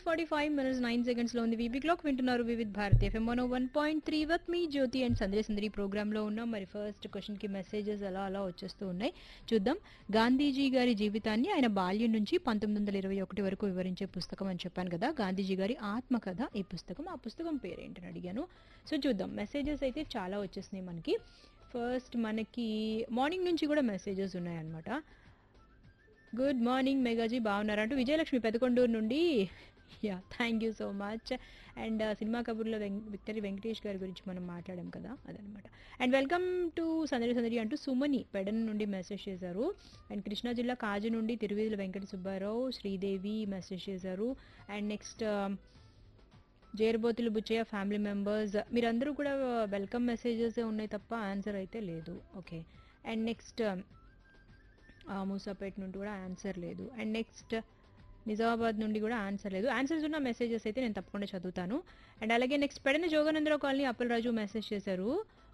forty five minutes nine seconds లో ఉంది వీబీ క్లాక్ వింటున్నారు Vividh Bharati FM one one point three with me Jyothi and Sandesh Sundari program లో ఉన్నాం మరి ఫస్ట్ క్వశ్చన్ కి మెసేజెస్ అలా అలా వచ్చేస్తూ ఉన్నాయి చూద్దాం గాంధీజీ గారి జీవితాన్ని ఆయన బాల్యం నుంచి పంతొమ్మిది వందల ఇరవై ఒకటి వరకు వివరించే పుస్తకం అని చెప్పాను కదా గాంధీజీ గారి ఆత్మకథ ఈ పుస్తకం ఆ పుస్తకం పేరేంటని అడిగాను సో చూద్దాం మెసేజెస్ అయితే చాలా వచ్చేసినాయి మనకి ఫస్ట్ మనకి మార్నింగ్ నుంచి కూడా మెసేజెస్ ఉన్నాయన్నమాట గుడ్ మార్నింగ్ మెగాజీ బాగున్నారు అంటూ విజయలక్ష్మి పెదకొండూరు నుండి yeah thank you so much and cinema కబుర్లో వెం విక్టరీ వెంకటేష్ గారి గురించి మనం మాట్లాడాం కదా అదనమాట అండ్ వెల్కమ్ టు సందడి సందడి అంటూ సుమని పెడన్ నుండి మెసేజ్ చేశారు అండ్ కృష్ణా జిల్లా కాజు నుండి తిరువేదుల వెంకట సుబ్బారావు శ్రీదేవి మెసేజ్ చేశారు and next Jerbothulu Buchaiah family members మీరందరూ కూడా వెల్కమ్ మెసేజెస్ ఉన్నాయి తప్ప ఆన్సర్ అయితే లేదు ఓకే అండ్ నెక్స్ట్ మూసాపేట నుండి కూడా ఆన్సర్ లేదు అండ్ నెక్స్ట్ నిజామాబాద్ నుండి కూడా ఆన్సర్ లేదు ఆన్సర్స్ ఉన్న మెసేజెస్ అయితే నేను తప్పకుండా చదువుతాను అండ్ అలాగే next Pedana Joganandarao colony Appalaraju message చేశారు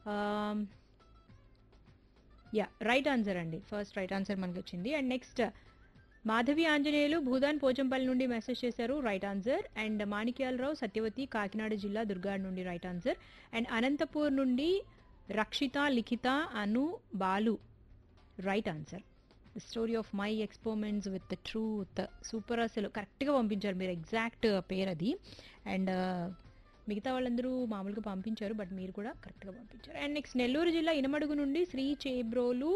యా రైట్ ఆన్సర్ అండి ఫస్ట్ రైట్ ఆన్సర్ మనకి వచ్చింది అండ్ నెక్స్ట్ మాధవి ఆంజనేయులు భూదాన్ పోచంపల్లి నుండి మెసేజ్ చేశారు right answer and Manikyalarao Satyavathi Kakinada జిల్లా దుర్గాడ్ నుండి రైట్ ఆన్సర్ అండ్ అనంతపూర్ నుండి Rakshitha Likhitha Anu Balu right answer the story of my experiments with the truth super అసలు కరెక్ట్గా పంపించారు మీరు ఎగ్జాక్ట్ పేరు అది అండ్ మిగతా వాళ్ళందరూ మామూలుగా పంపించారు బట్ మీరు కూడా కరెక్ట్గా పంపించారు అండ్ నెక్స్ట్ నెల్లూరు జిల్లా ఇనమడుగు నుండి Sri Chebrolu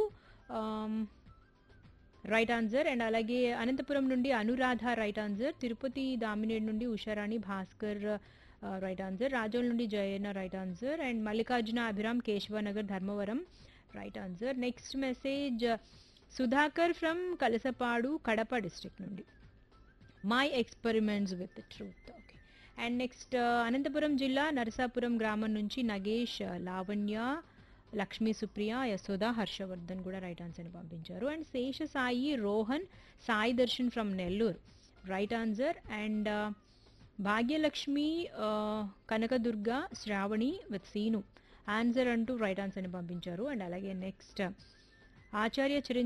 right answer and అలాగే అనంతపురం నుండి అనురాధ రైట్ ఆన్సర్ తిరుపతి దామినేడు నుండి ఉషారాణి భాస్కర్ రైట్ ఆన్సర్ రాజోల్ నుండి Jayanna right answer and Mallikarjuna Abhiram Keshavanagar Dharmavaram right answer next message Sudhakar from Kalasapadu Kadapa district నుండి my experiments with truth okay and next Anantapuram జిల్లా నరసాపురం గ్రామం నుంచి నగేష్ లావణ్య లక్ష్మీ సుప్రియ యశోద హర్షవర్ధన్ కూడా రైట్ ఆన్సర్ని పంపించారు and Sesha Sai Rohan Sai Darshan from Nellore right answer and Bhagyalakshmi Kanakadurga Sravani with Seenu answer అంటూ రైట్ ఆన్సర్ని పంపించారు అండ్ అలాగే నెక్స్ట్ ఆచార్య చిరంజీవి